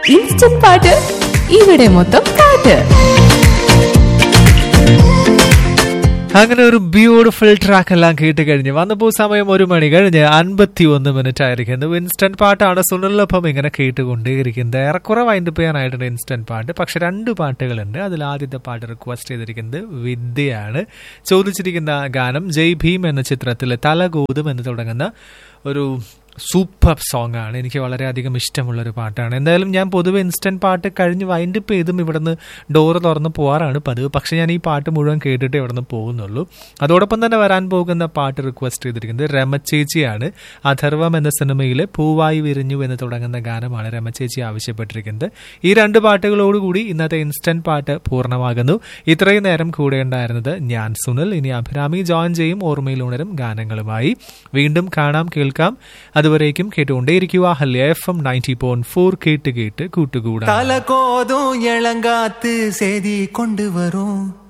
instant പാട്ട് ഇവിടെ മൊത്തം പാട്ട് അങ്ങനെ ഒരു ബ്യൂട്ടിഫുൾ ട്രാക്ക് എല്ലാം കേട്ട് കഴിഞ്ഞ് വന്നപ്പോൾ സമയം ഒരു മണി കഴിഞ്ഞ് അൻപത്തി ഒന്ന് മിനിറ്റ് ആയിരിക്കുന്നു ഇൻസ്റ്റന്റ് പാട്ടാണ് സുനിലൊപ്പം ഇങ്ങനെ കേട്ടുകൊണ്ടേയിരിക്കുന്നത് ഏറെക്കുറെ വൈൻഡ് ചെയ്യാനായിട്ടുണ്ട് ഇൻസ്റ്റന്റ് പാട്ട് പക്ഷെ രണ്ട് പാട്ടുകളുണ്ട് അതിൽ ആദ്യത്തെ പാട്ട് റിക്വസ്റ്റ് ചെയ്തിരിക്കുന്നത് വിദ്യയാണ് ചോദിച്ചിരിക്കുന്ന ഗാനം ജയ് ഭീം എന്ന ചിത്രത്തിൽ തലകൂതും എന്ന് തുടങ്ങുന്ന ഒരു സൂപ്പർ സോങ് ആണ് എനിക്ക് വളരെയധികം ഇഷ്ടമുള്ള ഒരു പാട്ടാണ് എന്തായാലും ഞാൻ പൊതുവെ ഇൻസ്റ്റന്റ് പാട്ട് കഴിഞ്ഞ് വൈൻഡപ്പ് ചെയ്തും ഇവിടുന്ന് ഡോറ് തുറന്ന് പോകാറാണ് പതിവ് പക്ഷെ ഞാൻ ഈ പാട്ട് മുഴുവൻ കേട്ടിട്ട് ഇവിടുന്ന് പോകുന്നുള്ളൂ അതോടൊപ്പം തന്നെ വരാൻ പോകുന്ന പാട്ട് റിക്വസ്റ്റ് ചെയ്തിരിക്കുന്നത് രമചേച്ചിയാണ് അഥർവം എന്ന സിനിമയിലെ പൂവായി വിരിഞ്ഞു എന്ന് തുടങ്ങുന്ന ഗാനമാണ് രമചേച്ചി ആവശ്യപ്പെട്ടിരിക്കുന്നത് ഈ രണ്ട് പാട്ടുകളോടുകൂടി ഇന്നത്തെ ഇൻസ്റ്റന്റ് പാട്ട് പൂർണ്ണമാകുന്നു ഇത്രയും നേരം കൂടെ ഉണ്ടായിരുന്നത് ഞാൻ സുനിൽ ഇനി അഭിരാമി ജോയിൻ ചെയ്യും ഓർമ്മയിൽ ഉണരും ഗാനങ്ങളുമായി വീണ്ടും കാണാം കേൾക്കാം അതുവരേക്കും കേട്ടുകൊണ്ടേയിരിക്കുക ഹല്യ F M ninety point four കേട്ട് കേട്ട് കൂട്ടുകൂടാ தல கோதும் இளங்காத்து செய்தி கொண்டு வரும்